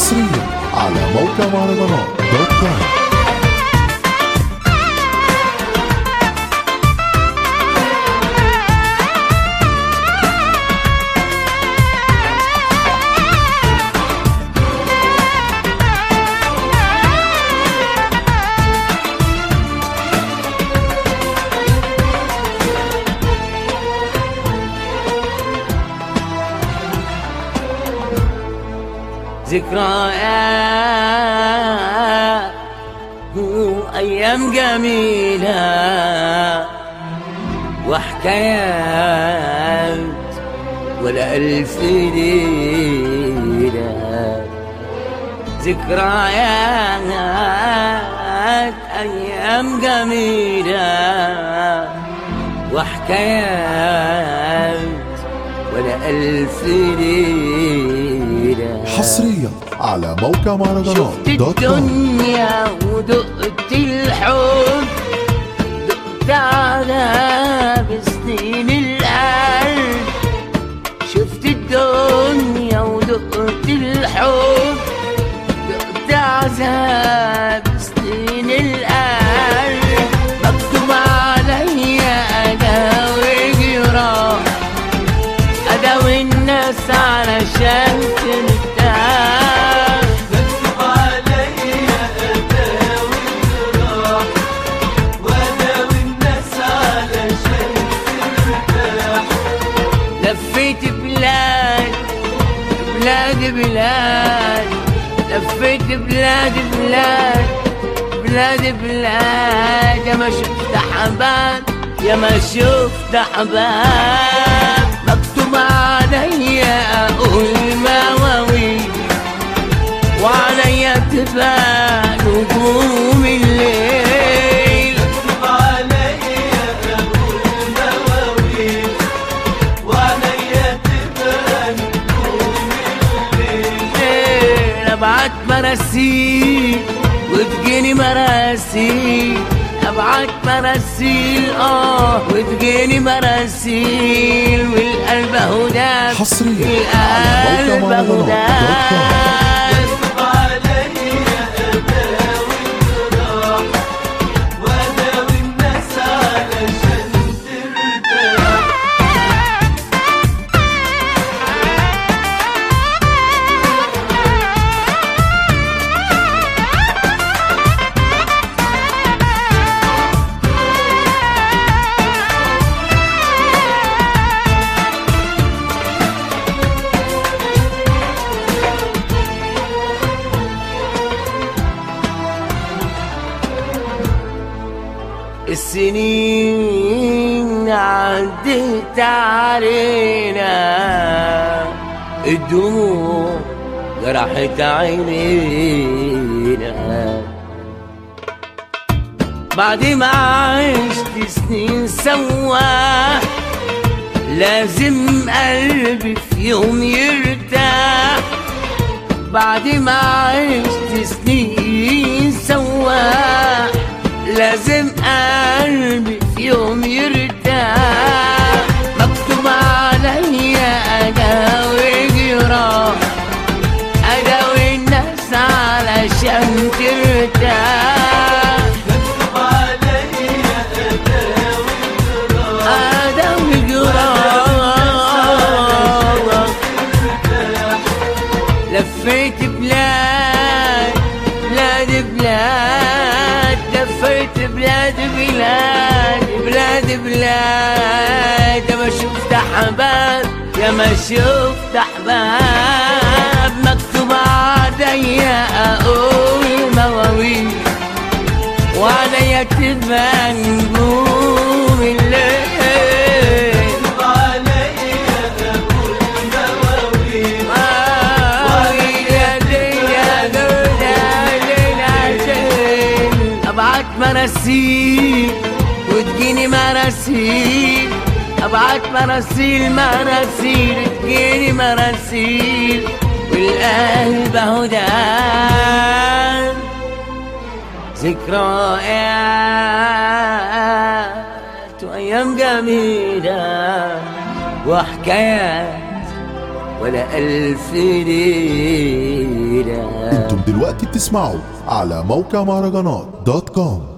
حصريا على موقع مهرجانات دوت كوم ذكريات وأيام جميلة وحكايات ولا ألف ليلة ذكريات أيام جميلة وحكايات ولا ألف ليلة حصريا على موقع مهرجانات شفت دوت كوم الدنيا ودقت الحب دقت على بسنين القلب شفت الدنيا ودقت الحب دقت عذاب سنين القلب مكتوب عليا اداوي جراح اداوي الناس علشان ترتاح مكتوب عليا أداوي الجراح وأداوي الناس علشان ترتاح لفيت بلاد بلاد بلاد لفيت بلاد بلاد بلاد بلاد يا ما شفت حباب يا ما شفت حباب مكتوب عليا اقول مواويل وعليا تبقى نجوم الليل مكتوب عليا أقول مواويل وعليا تبقى نجوم الليل ابعت مراسيل وتجيني مراسيل ابعت مراسيل اه وتجيني مراسيل والقلب اهو داب حصرياً على موقع القلب اهو مهرجانات دوت كوم. داب مكتوب عليا أداوي الجراح وأداوي الناس علشان ترتاح السنين عدت علينا الدموع جرحت عينينا بعد ما عشت سنين سوا لازم قلبي في يوم يرتاح بعد ما عشت سنين سوا لازم قلبي في يوم يرتاح مكتوب عليا اداوي جراح اداوي الناس علشان ترتاح مكتوب عليا أداوي الجراح اداوي جراح لفيت بلاد بلاد بلاد لفيت بلاد بلاد بلاد بلاد يا ما شفت احباب يا ما شفت احباب مكتوب عليا اقول مواويل وعليا تبقى نجوم الليل مكتوب عليا أقول مواويل ابعت مراسيل وتجيني مراسيل ابعت مراسيل مراسيل تجيني مراسيل والقلب اهو دام ذكريات وايام جميله وحكايات ولا ألف ليلة انتم دلوقتي بتسمعوا على موقع مهرجانات دوت كوم